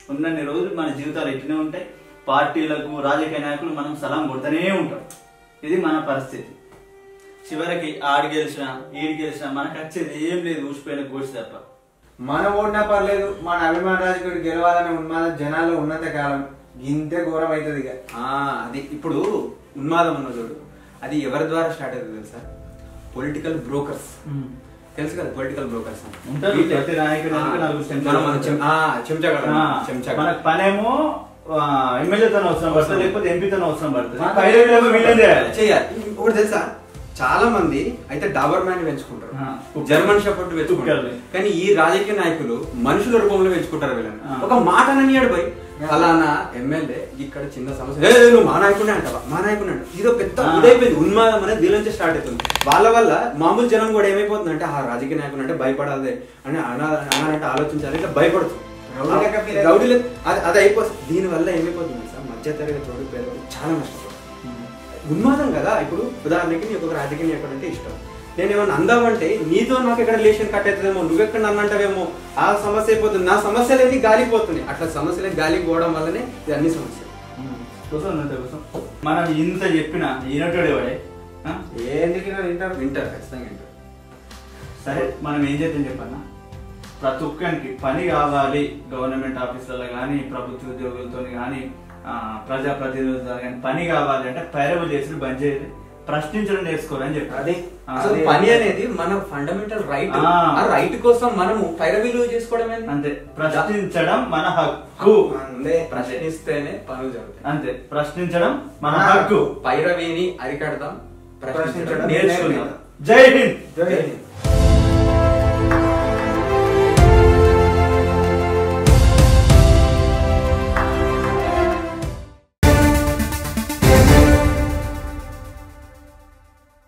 ఉన్నన్ని రోజులు మన జీవితాలు ఇట్లనే ఉంటాయి పార్టీలకు రాజకీయ నాయకులు మనం సలాం కొడుతూనే ఉంటాం ఇది మన పరిస్థితి చివరికి ఆడి గెలిచినా ఈడి గెలిచినా మనకు వచ్చేది ఏం లేదు ఊసిపోయిన గోసి తప్ప మన ఓడినా పర్లేదు మన అభిమాన రాజకీయుడు గెలవాలని ఉన్మాదం జనాల్లో ఉన్నంత కాలం ఇంతే ఘోరం అవుతుంది ఇక ఆ, అది ఇప్పుడు ఉన్మాదం ఉన్న చూడు అది ఎవరి ద్వారా స్టార్ట్ అవుతుంది తెలుసా పొలిటికల్ బ్రోకర్స్ తెలుసు కదా పొలిటికల్ బ్రోకర్స్ ఉంటారు. ప్రతి నాయకుడికి నలుగురు చెంచాగాళ్ళు చెంచగాడు ఆ, చెంచగాడు మనకు పనేమో ఎమ్మెల్యేతో అవసరం పడుతుంది లేకపోతే ఎంపీతో అవసరం పడుతుంది మన- పైరేమో వీళ్ళని చేయాలి చేయాలి ఇప్పుడు తెలుసా చాలా మంది అయితే డాబర్ మ్యాన్ పెంచుకుంటారు ఆ, కుక్క. జర్మన్ షెపర్డ్ పెంచుకుంటారు కుక్కర్ని. కానీ ఈ రాజకీయ నాయకులు మనుషుల రూపంలో పెంచుకుంటారు వీళ్ళని ఆ. ఒక మాట ననియాడు పోయి ఫలానా ఎమ్మెల్యే ఇక్కడ చిన్న సమస్య ఏ నువ్వు మా నాయకుడే అంటావా మా నాయకుడే అంటావా ఇది ఒక పెద్ద ఆ. ఇదైపోయింది ఉన్మాదం అనేది దీని నుంచి స్టార్ట్ అవుతుంది వాళ్ళ వల్ల మామూలు జనం కూడా ఏమైపోతుంది అంటే ఆ రాజకీయ నాయకుడు అంటే భయపడాలి అని అనా అనాలంటే ఆలోచించాలి ఇట్లా భయపడుతుంది రౌడీ లెక్క feel అవుతుంది. రౌడీ లెక్క- అది అది అయిపోతుంది దీని వల్ల ఏమైపోతుంది సార్ మధ్య తరగతి వాడు పేదవాడు చాలా నష్టపోతుంది ఉన్మాదం కదా ఇప్పుడు ఉదాహరణకి నీకు ఒక రాజకీయ నాయకుడు అంటే ఇష్టం నేను ఏమన్నా అందామంటే నీతో నాకు ఎక్కడ రిలేషన్ కట్ అవుతుందేమో నువ్వెక్కడ నన్ను అంటావేమో ఆ సమస్య అయిపోతుంది నా సమస్యలు ఏంది గాలిపోతున్నాయి అట్లా సమస్యలు గాలికి పోవడం వల్లనే ఇది అన్ని సమస్యలు కూర్చోండి అంతే కూర్చో మనం ఇంత చెప్పిన ఈనటోడే వాడే ఆ? ఏంటికి వింటారు వింటారు ఖచ్చితంగా వింటారు సరే మనం ఏం చేద్దాం చెప్పన్నా ప్రతి ఒక్కరికి పని కావాలి గవర్నమెంట్ ఆఫీసులలో కానీ ప్రభుత్వ ఉద్యోగులతో కానీ ప్రజాప్రతినిధులతో కానీ పని కావాలి అంటే పైరవ చేసుడు బంద్ చేయాలి ప్రశ్నించడం నేర్చుకోవాలని చెప్పారు అది అసలు అదే. పని అనేది మన ఫండమెంటల్ రైట్ ఆ. ఆ రైట్ కోసం మనము పైరవీలు చేసుకోవడం ఏంది? అంతే ప్రశ్నించడం మన హక్కు అంతే ప్రశ్నిస్తేనే పనులు జరుగుతాయి అంతే ప్రశ్నించడం మన మన హక్కు పైరవీని అరికడదాం ప్రశ్నించడం ప్రశ్నించడం నేర్చుకుందాం నేర్చుకుందాం జై హింద్ జై హింద్.